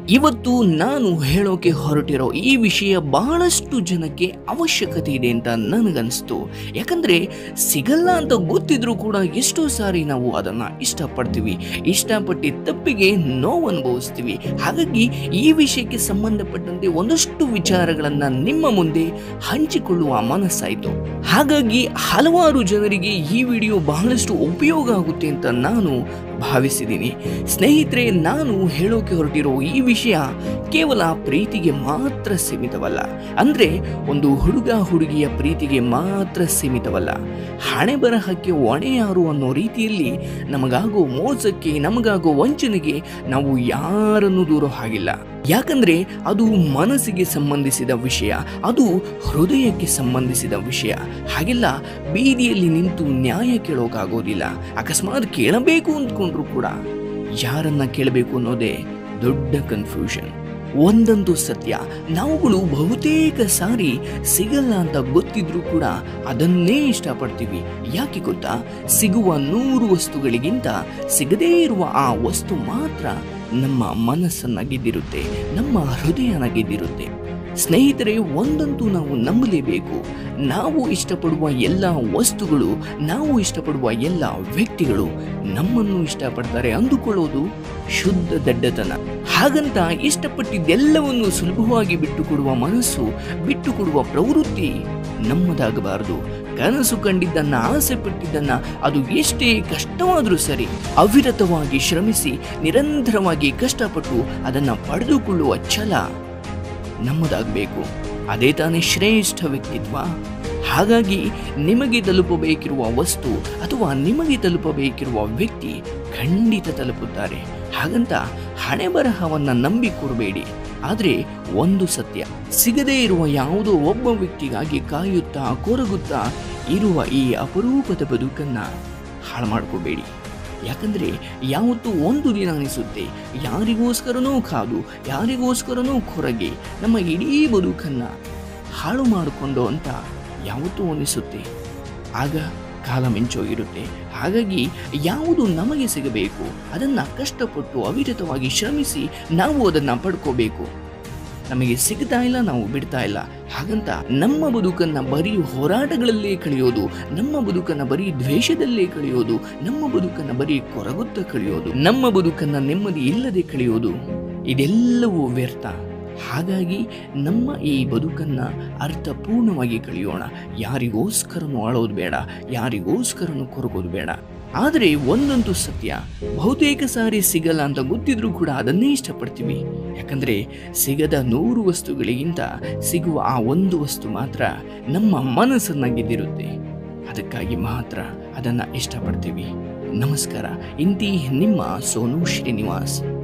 ಇವತ್ತು ನಾನು ಹೇಳೋಕೆ ಹೊರಟಿರೋ ಈ ವಿಷಯ ಬಹಳಷ್ಟು ಜನಕ್ಕೆ ಅವಶ್ಯಕತೆ ಇದೆ ಅಂತ ನನಗನ್ನಿಸ್ತು ಯಾಕಂದ್ರೆ ಸಿಗಲ್ಲ ಅಂತ ಗೊತ್ತಿದ್ರೂ ಕೂಡ ಎಷ್ಟೋ ಸಾರಿ ನಾವು ಅದನ್ನ ಇಷ್ಟಪಡ್ತೀವಿ ಇಷ್ಟಪಟ್ಟಿದ್ದ ತಪ್ಪಿಗೆ ನೋವು ಅನುಭವಿಸ್ತೀವಿ ಹಾಗಾಗಿ ಈ ವಿಷಯಕ್ಕೆ ಸಂಬಂಧಪಟ್ಟಂತೆ ಒಂದಷ್ಟು ವಿಚಾರಗಳನ್ನ ನಿಮ್ಮ ಮುಂದೆ ಹಂಚಿಕೊಳ್ಳುವ ಮನಸ್ಸಾಯಿತು ಹಾಗಾಗಿ ಹಲವಾರು ಜನರಿಗೆ ಈ ವಿಡಿಯೋ ಬಹಳಷ್ಟು ಉಪಯೋಗ ಆಗುತ್ತೆ ಅಂತ ನಾನು ಭಾವಿಸಿದ್ದೀನಿ ಸ್ನೇಹಿತರೆ ನಾನು ಹೇಳೋಕೆ ಹೊರಟಿರೋ ಈ ವಿಷಯ ಕೇವಲ ಪ್ರೀತಿಗೆ ಮಾತ್ರ ಸೀಮಿತವಲ್ಲ ಅಂದ್ರೆ ಒಂದು ಹುಡುಗ ಹುಡುಗಿಯ ಪ್ರೀತಿಗೆ ಮಾತ್ರ ಸೀಮಿತವಲ್ಲ ಹಣೆ ಬರಹಕ್ಕೆ ಹೊಣೆ ಯಾರು ಅನ್ನೋ ರೀತಿಯಲ್ಲಿ ನಮಗಾಗೋ ಮೋಸಕ್ಕೆ ನಮಗಾಗೋ ವಂಚನೆಗೆ ನಾವು ಯಾರನ್ನು ದೂರೋ ಹಾಗಿಲ್ಲ ಯಾಕಂದ್ರೆ ಅದು ಮನಸ್ಸಿಗೆ ಸಂಬಂಧಿಸಿದ ವಿಷಯ ಅದು ಹೃದಯಕ್ಕೆ ಸಂಬಂಧಿಸಿದ ವಿಷಯ ಹಾಗೆಲ್ಲ ಬೀದಿಯಲ್ಲಿ ನಿಂತು ನ್ಯಾಯ ಕೇಳೋಕಾಗೋದಿಲ್ಲ ಅಕಸ್ಮಾತ್ ಕೇಳಬೇಕು ಅಂದ್ಕೊಂಡ್ರು ಕೂಡ ಯಾರನ್ನ ಕೇಳಬೇಕು ಅನ್ನೋದೇ ದೊಡ್ಡ ಕನ್ಫ್ಯೂಷನ್ ಒಂದಂತೂ ಸತ್ಯ ನಾವುಗಳು ಬಹುತೇಕ ಸಾರಿ ಸಿಗಲ್ಲ ಅಂತ ಗೊತ್ತಿದ್ರೂ ಕೂಡ ಅದನ್ನೇ ಇಷ್ಟಪಡ್ತೀವಿ ಯಾಕೆ ಗೊತ್ತಾ ಸಿಗುವ ನೂರು ವಸ್ತುಗಳಿಗಿಂತ ಸಿಗದೇ ಇರುವ ಆ ವಸ್ತು ಮಾತ್ರ ನಮ್ಮ ಮನಸ್ಸನ್ನ ಗೆದ್ದಿರುತ್ತೆ ನಮ್ಮ ಹೃದಯನ ಗೆದ್ದಿರುತ್ತೆ ಸ್ನೇಹಿತರೆ ಒಂದಂತೂ ನಾವು ನಂಬಲೇಬೇಕು ನಾವು ಇಷ್ಟಪಡುವ ಎಲ್ಲ ವಸ್ತುಗಳು ನಾವು ಇಷ್ಟಪಡುವ ಎಲ್ಲ ವ್ಯಕ್ತಿಗಳು ನಮ್ಮನ್ನು ಇಷ್ಟಪಡ್ತಾರೆ ಅಂದುಕೊಳ್ಳೋದು ಶುದ್ಧ ದಡ್ಡತನ ಹಾಗಂತ ಇಷ್ಟಪಟ್ಟಿದ್ದೆಲ್ಲವನ್ನು ಸುಲಭವಾಗಿ ಬಿಟ್ಟುಕೊಡುವ ಮನಸ್ಸು ಬಿಟ್ಟುಕೊಡುವ ಪ್ರವೃತ್ತಿ ನಮ್ಮದಾಗಬಾರದು ಕನಸು ಕಂಡಿದ್ದನ್ನ ಆಸೆ ಪಟ್ಟಿದ್ದನ್ನ ಅದು ಎಷ್ಟೇ ಕಷ್ಟವಾದರೂ ಸರಿ ಅವಿರತವಾಗಿ ಶ್ರಮಿಸಿ ನಿರಂತರವಾಗಿ ಕಷ್ಟಪಟ್ಟು ಅದನ್ನ ಪಡೆದುಕೊಳ್ಳುವ ಛಲ ನಮ್ಮದಾಗಬೇಕು ಅದೇ ತಾನೇ ಶ್ರೇಷ್ಠ ವ್ಯಕ್ತಿತ್ವ ಹಾಗಾಗಿ ನಿಮಗೆ ತಲುಪಬೇಕಿರುವ ವಸ್ತು ಅಥವಾ ನಿಮಗೆ ತಲುಪಬೇಕಿರುವ ವ್ಯಕ್ತಿ ಖಂಡಿತ ತಲುಪುತ್ತಾರೆ ಹಾಗಂತ ಹಣೆ ಬರಹವನ್ನ ನಂಬಿ ಕೊಡಬೇಡಿ ಆದರೆ ಒಂದು ಸತ್ಯ ಸಿಗದೇ ಇರುವ ಯಾವುದೋ ಒಬ್ಬ ವ್ಯಕ್ತಿಗಾಗಿ ಕಾಯುತ್ತಾ ಕೊರಗುತ್ತಾ ಇರುವ ಈ ಅಪರೂಪದ ಬದುಕನ್ನ ಹಾಳು ಮಾಡ್ಕೋಬೇಡಿ ಯಾಕಂದ್ರೆ ಯಾವತ್ತೂ ಒಂದು ದಿನ ಅನಿಸುತ್ತೆ ಯಾರಿಗೋಸ್ಕರನೂ ಕಾದು ಯಾರಿಗೋಸ್ಕರನೂ ಕೊರಗೆ ನಮ್ಮ ಇಡೀ ಬದುಕನ್ನ ಹಾಳು ಮಾಡಿಕೊಂಡು ಅಂತ ಯಾವತ್ತೂ ಅನಿಸುತ್ತೆ ಆಗ ಕಾಲ ಮಿಂಚೋಗಿರುತ್ತೆ ಹಾಗಾಗಿ ಯಾವುದು ನಮಗೆ ಸಿಗಬೇಕು ಅದನ್ನ ಕಷ್ಟಪಟ್ಟು ಅವಿರತವಾಗಿ ಶ್ರಮಿಸಿ ನಾವು ಅದನ್ನ ಪಡ್ಕೋಬೇಕು ನಮಗೆ ಸಿಗ್ತಾ ಇಲ್ಲ ನಾವು ಬಿಡ್ತಾ ಇಲ್ಲ ಹಾಗಂತ ನಮ್ಮ ಬದುಕನ್ನ ಬರೀ ಹೋರಾಟಗಳಲ್ಲೇ ಕಳೆಯೋದು ನಮ್ಮ ಬದುಕನ್ನ ಬರೀ ದ್ವೇಷದಲ್ಲೇ ಕಳೆಯೋದು ನಮ್ಮ ಬದುಕನ್ನ ಬರೀ ಕೊರಗುತ್ತ ಕಳೆಯೋದು ನಮ್ಮ ಬದುಕನ್ನ ನೆಮ್ಮದಿ ಇಲ್ಲದೆ ಕಳೆಯೋದು ಇದೆಲ್ಲವೂ ವ್ಯರ್ಥ ಹಾಗಾಗಿ ನಮ್ಮ ಈ ಬದುಕನ್ನ ಅರ್ಥಪೂರ್ಣವಾಗಿ ಕಳೆಯೋಣ ಯಾರಿಗೋಸ್ಕರನೂ ಅಳೋದು ಬೇಡ ಯಾರಿಗೋಸ್ಕರನೂ ಕೊರಗೋದು ಬೇಡ ಆದರೆ ಒಂದಂತೂ ಸತ್ಯ ಬಹುತೇಕ ಸಾರಿ ಸಿಗಲ್ಲ ಅಂತ ಗೊತ್ತಿದ್ರೂ ಕೂಡ ಅದನ್ನೇ ಇಷ್ಟಪಡ್ತೀವಿ ಯಾಕಂದ್ರೆ ಸಿಗದ ನೂರು ವಸ್ತುಗಳಿಗಿಂತ ಸಿಗುವ ಆ ಒಂದು ವಸ್ತು ಮಾತ್ರ ನಮ್ಮ ಮನಸ್ಸನ್ನ ಗೆದ್ದಿರುತ್ತೆ ಅದಕ್ಕಾಗಿ ಮಾತ್ರ ಅದನ್ನ ಇಷ್ಟಪಡ್ತೀವಿ ನಮಸ್ಕಾರ ಇಂತಿ ನಿಮ್ಮ ಸೋನು ಶ್ರೀನಿವಾಸ್